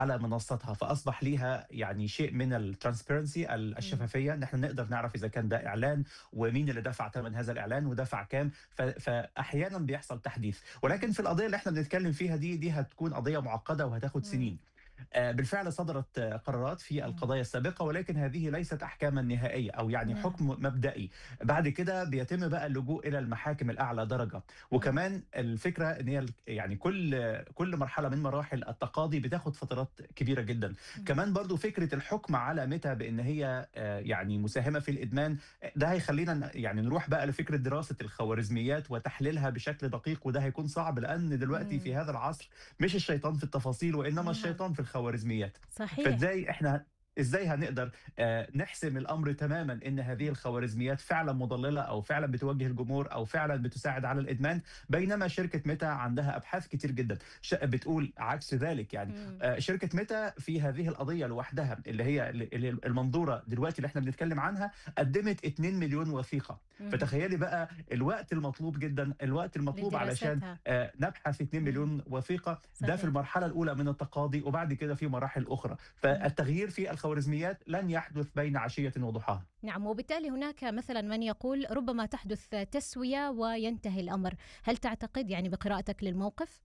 على منصاتها فاصبح ليها يعني شيء من الترانسبيرنسي إمم. الشفافيه ان احنا نقدر نعرف اذا كان ده اعلان ومين اللي دفع ثمن هذا الاعلان ودفع كام ف- فاحيانا بيحصل تحديث ولكن في القضيه اللي احنا بنتكلم فيها دي دي هتكون قضيه معقده وهتاخد إمم. سنين آه، بالفعل صدرت آه، قرارات في إمم. القضايا السابقه ولكن هذه ليست احكاما نهائيه او يعني نعم. حكم مبدئي بعد كده بيتم بقى اللجوء الى المحاكم الاعلى درجه وكمان الفكره ان هي ال- يعني كل كل مرحله من مراحل التقاضي بتاخد فترات كبيره جدا إمم. كمان برضو فكره الحكم على متى بان هي آه، يعني مساهمه في الادمان آه، ده هيخلينا ن- يعني نروح بقى لفكره دراسه الخوارزميات وتحليلها بشكل دقيق وده هيكون صعب لان دلوقتي في إمم. هذا العصر مش الشيطان في التفاصيل وانما نعم. الشيطان في الخوارزميات صحيح فازاي احنا ازاي هنقدر آه، نحسم الامر تماما ان هذه الخوارزميات فعلا مضلله او فعلا بتوجه الجمهور او فعلا بتساعد على الادمان بينما شركه ميتا عندها ابحاث كتير جدا ش- بتقول عكس ذلك يعني إمم. آه، شركه ميتا في هذه القضيه لوحدها اللي هي اللي المنظوره دلوقتي اللي احنا بنتكلم عنها قدمت 2 مليون وثيقه إمم. فتخيلي بقى الوقت المطلوب جدا الوقت المطلوب علشان لدراستها. آه، نبحث 2 إمم. مليون وثيقه ده صحيح. في المرحله الاولى من التقاضي وبعد كده في مراحل اخرى فالتغيير في الخوارزميات لن يحدث بين عشيه وضحاها نعم وبالتالي هناك مثلا من يقول ربما تحدث تسوية وينتهي الأمر هل تعتقد يعني بقراءتك للموقف؟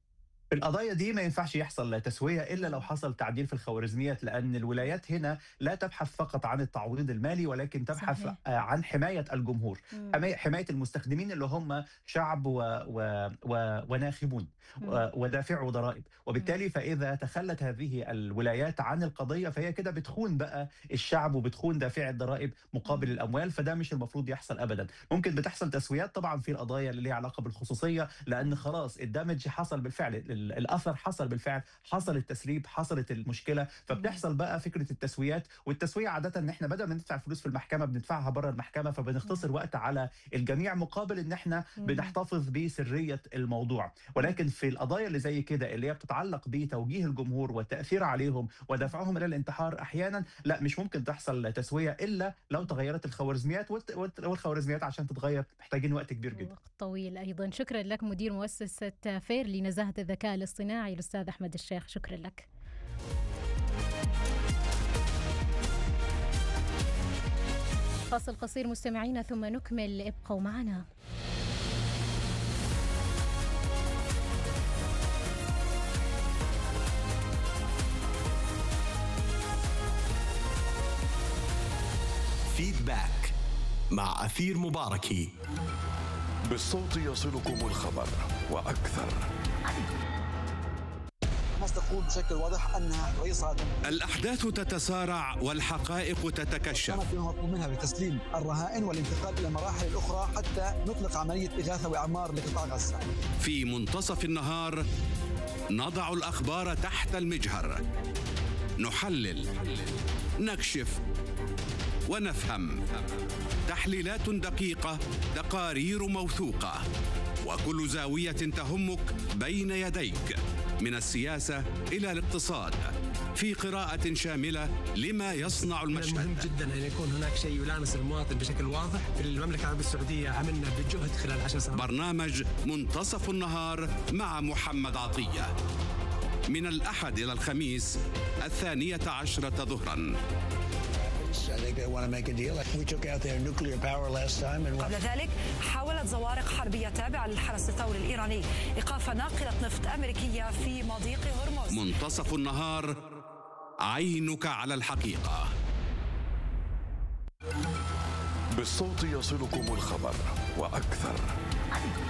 في القضايا دي ما ينفعش يحصل تسويه الا لو حصل تعديل في الخوارزميات لان الولايات هنا لا تبحث فقط عن التعويض المالي ولكن تبحث صحيح. آه، عن حمايه الجمهور مم. حماية, حماية المستخدمين اللي هم شعب و و و وناخبون مم. و- ودافعوا ضرائب وبالتالي فإذا تخلت هذه الولايات عن القضية فهي كده بتخون بقى الشعب وبتخون دافعي الضرائب مقابل مم. الأموال فده مش المفروض يحصل أبدا ممكن بتحصل تسويات طبعا في القضايا اللي ليها علاقة بالخصوصية لأن خلاص الدمج حصل بالفعل ال- الأثر حصل بالفعل حصل التسريب حصلت المشكلة فبتحصل بقى فكرة التسويات والتسوية عادة ان احنا بدل ما ندفع فلوس في المحكمة بندفعها بره المحكمة فبنختصر وقت على الجميع مقابل ان احنا مم. بنحتفظ بسرية الموضوع ولكن في القضايا اللي زي كده اللي هي بتتعلق بتوجيه الجمهور والتأثير عليهم ودفعهم إلى الانتحار أحيانا لا مش ممكن تحصل تسوية إلا لو تغيرت الخوارزميات والت- والت- والخوارزميات عشان تتغير محتاجين وقت كبير جدا وقت طويل أيضا شكرا لك مدير مؤسسة فير لنزاهة الذكاء الاصطناعي الأستاذ أحمد الشيخ شكرا لك فاصل قصير مستمعينا ثم نكمل ابقوا معنا فيدباك مع أثير مباركي بالصوت يصلكم الخبر وأكثر حماس تقول بشكل واضح انها رئيس صادق الأحداث تتسارع والحقائق تتكشف كانت فيما مطلوب منها بتسليم الرهائن والانتقال الى المراحل الاخرى حتى نطلق عمليه اغاثه واعمار لقطاع غزه. في منتصف النهار نضع الأخبار تحت المجهر نحلل نكشف ونفهم تحليلات دقيقة تقارير موثوقة وكل زاوية تهمك بين يديك من السياسة إلى الاقتصاد في قراءة شاملة لما يصنع من المهم المشهد جدا ان يكون هناك شيء يلامس المواطن بشكل واضح في المملكه العربيه السعوديه عملنا بجهد خلال عشر سنوات برنامج منتصف النهار مع محمد عطية من الأحد إلى الخميس الثانية عشرة ظهرا I think they want to make a deal. We took out their nuclear power last time, and قبل ذلك حاولت زوارق حربية تابعة للحرس الثوري الإيراني إيقاف ناقلة نفط أمريكية في مضيق هرمز منتصف النهار عينك على الحقيقة بالصوت يصلكم الخبر وأكثر